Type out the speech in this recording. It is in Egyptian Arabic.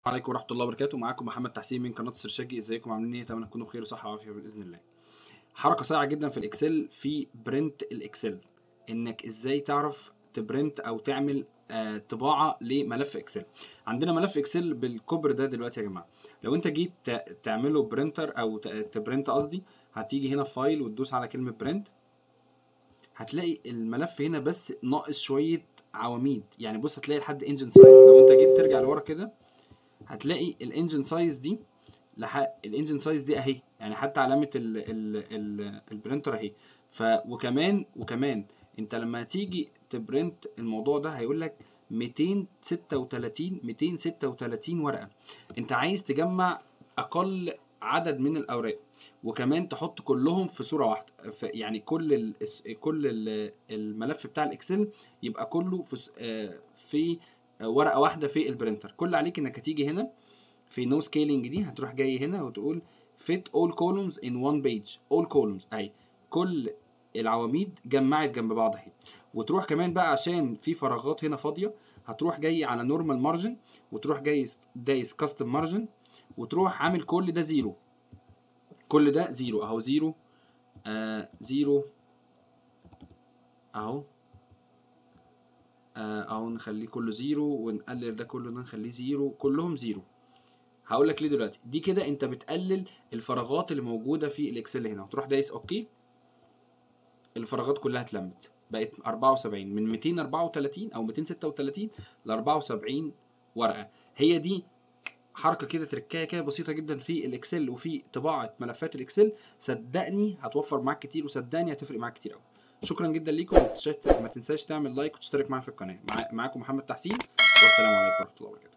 عليكم ورحمه الله وبركاته معاكم محمد تحسين من قناه السرشاجي ازيكم عاملين ايه اتمنى تكونوا بخير وصحه وعافيه باذن الله حركه سريعه جدا في الاكسل في برنت الاكسل انك ازاي تعرف تبرنت او تعمل آه طباعه لملف اكسل عندنا ملف اكسل بالكبر ده دلوقتي يا جماعه لو انت جيت ت- تعمله برينتر او ت- تبرنت قصدي هتيجي هنا في فايل وتدوس على كلمه برنت هتلاقي الملف هنا بس ناقص شويه عواميد يعني بص هتلاقي لحد انجن سايز لو انت جيت ترجع لورا كده هتلاقي الانجن سايز دي لح... الانجن سايز دي اهي يعني حتى علامه ال... ال... ال... البرينتر اهي ف وكمان وكمان انت لما تيجي تبرنت الموضوع ده هيقول لك 236 236 ورقه انت عايز تجمع اقل عدد من الاوراق وكمان تحط كلهم في صوره واحده ف- يعني كل ال... كل ال- الملف بتاع الاكسل يبقى كله في س- آه، في ورقه واحده في البرينتر كل اللي عليك انك هتيجي هنا في نو سكيلينج دي هتروح جاي هنا وتقول fit all columns in one page all columns اهي كل العواميد جمعت جنب بعض اهي وتروح كمان بقى عشان في فراغات هنا فاضيه هتروح جاي على نورمال مارجن وتروح جاي دايس كاستم مارجن وتروح عامل كل ده زيرو كل ده زيرو اهو زيرو آه زيرو اهو آه، اهو نخليه كله زيرو ونقلل ده كله ده نخليه زيرو كلهم زيرو هقول لك ليه دلوقتي دي كده انت بتقلل الفراغات اللي موجوده في الاكسل هنا وتروح دايس اوكي الفراغات كلها اتلمت بقت 74 من 234 او 236 ل 74 ورقه هي دي حركه كده تركايه كده بسيطه جدا في الاكسل وفي طباعه ملفات الاكسل صدقني هتوفر معاك كتير وصدقني هتفرق معاك كتير قوي شكرا جدا ليكم ما تنساش ما تنساش تعمل لايك وتشترك معايا في القناه مع... معاكم محمد تحسين والسلام عليكم ورحمه الله وبركاته